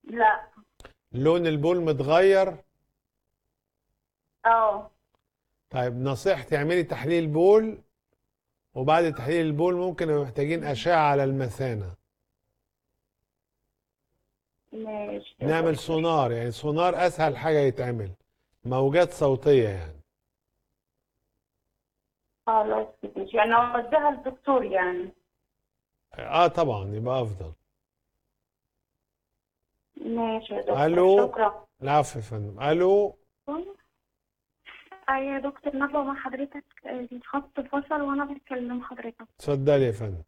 لا لون البول متغير اه طيب نصيحتي اعملي تحليل بول وبعد تحليل البول ممكن نبقى محتاجين أشعة على المثانة ماشي نعمل سونار يعني سونار أسهل حاجة يتعمل موجات صوتية يعني خلاص ماشي يعني اوديها للدكتور يعني اه طبعا يبقى أفضل ماشي يا دكتور ألو. شكرا العفو يا فندم ألو أي يا دكتور ندوة مع حضرتك آه، الخط فصل وأنا بكلم حضرتك اتفضلي يا فندم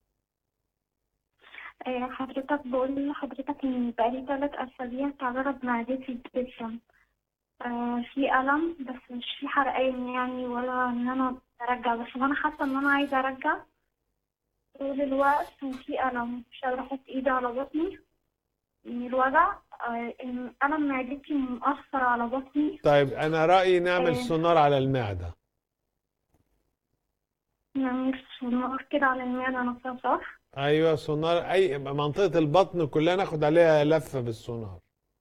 آه، حضرتك بقول لحضرتك إن بقالي تلات أسابيع تعرض معدتي جدا آه، في ألم بس مش في حرقان يعني ولا إن أنا أرجع بس أنا حاسة إن أنا عايزة أرجع طول الوقت وفي ألم مش قادرة أحط إيدي على بطني من الوجع آه، إن ألم معدتي مؤثر على بطني طيب أنا رأيي نعمل إيه. سونار على المعدة يعني نار كده على المعدة نفسها صح؟ أيوة سونار أي منطقة البطن كلها ناخد عليها لفة بالسونار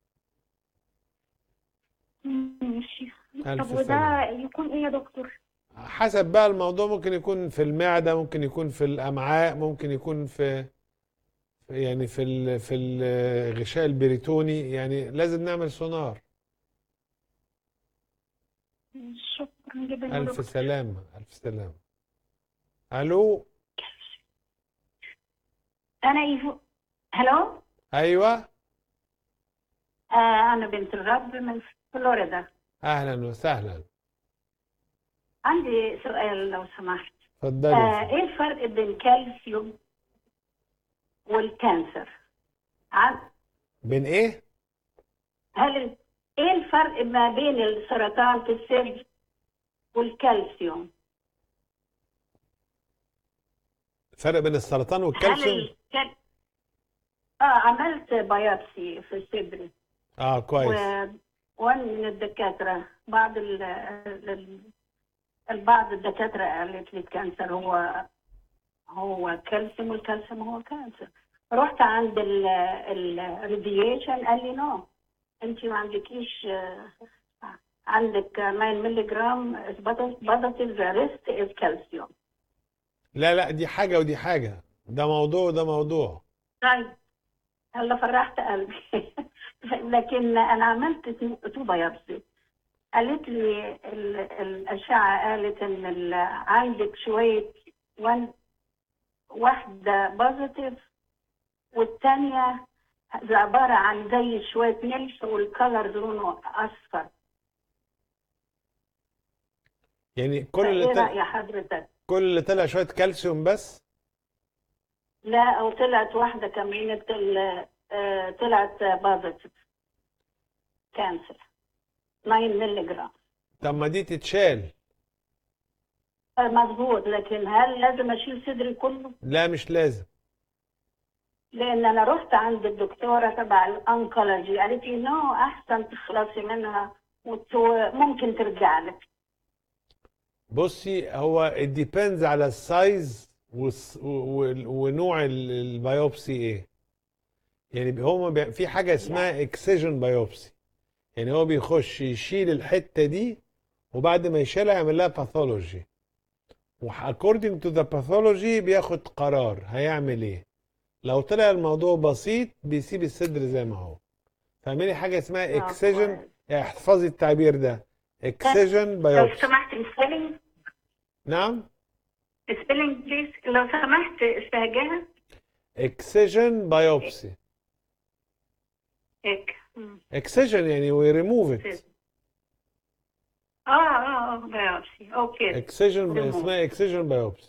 ماشي ألف طب وده سلامة. يكون ايه يا دكتور؟ حسب بقى الموضوع ممكن يكون في المعدة ممكن يكون في الأمعاء ممكن يكون في يعني في ال- في الغشاء البريتوني يعني لازم نعمل سونار شكرا جدا يا ألف دكتور سلامة ألف سلامة ألو أنا إيفو هلو أيوة آه أنا بنت الرب من فلوريدا أهلا وسهلا عندي سؤال لو سمحت اتفضلي يا آه فندم. إيه الفرق بين الكالسيوم والكانسر؟ عن بين إيه؟ هل ال- إيه الفرق ما بين السرطان في الثدي والكالسيوم؟ الفرق بين السرطان هل والكالسيوم؟ الكال... آه عملت بايوبسي في صدري آه كويس و... وأنا من الدكاترة بعض ال... ال... البعض الدكاترة قالت لي الكانسر هو هو كالسيوم والكالسيوم هو كانسر رحت عند الراديشن قال لي نو انت ما عندكيش آه، عندك 9 مللي جرام بوزيتيف ريست از كالسيوم لا لا دي حاجة ودي حاجة ده موضوع وده موضوع طيب هلا فرحت قلبي لكن انا عملت تو بايوبسي قالت لي ال- الاشعه قالت ان ال- عندك شويه وان واحده بوزيتيف والثانيه عباره عن زي شويه ملح والكلر لونه اصفر يعني كل ايه اللي طلع راي حضرتك؟ كل اللي طلع شوية كالسيوم بس لا وطلعت واحده كمان طل- آه، طلعت بوزيتيف كانسر 9 مللي جرام طب ما دي تتشال مظبوط لكن هل لازم اشيل صدري كله؟ لا مش لازم لان انا رحت عند الدكتوره تبع الانكولوجي قالت لي نو احسن تخلصي منها وممكن ترجع لك بصي هو it depends على السايز والس- و- و- ونوع ال- البيوبسي ايه يعني هو بي- في حاجة اسمها اكسجن بايوبسي يعني هو بيخش يشيل الحتة دي وبعد ما يشيلها يعمل لها باثولوجي according to the pathology بياخد قرار هيعمل ايه لو طلع الموضوع بسيط بيسيب الصدر زي ما هو فاعملي حاجة اسمها آه، اكسجن كويس. احفظي التعبير ده اكسجن لو بايوبسي سمحت السبيلنج نعم السبيلنج بليز لو سمحت استهجاها اكسجن بايوبسي هيك مم. اكسجن يعني وي ريموف ات اه اه اه بايوبسي اوكي اكسجن remove. اسمها اكسجن بايوبسي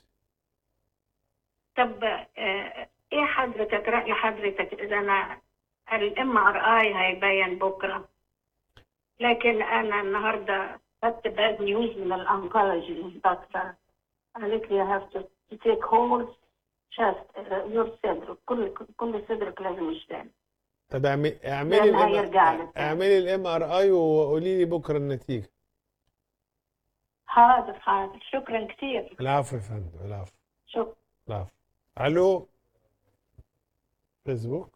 طب آه ايه حضرتك راي حضرتك اذا انا الام ار اي هيبين بكره لكن انا النهارده خدت باد نيوز من الانكولوجي دكتور قالت لي هاف تو تيك هول شاست يور صدر كل كل صدرك لازم يشتغل طب اعملي اعملي لأن الام هيرجع لك. اعملي الام ار اي وقولي لي بكره النتيجه حاضر حاضر شكرا كثير العفو يا فندم العفو شكرا العفو الو فيسبوك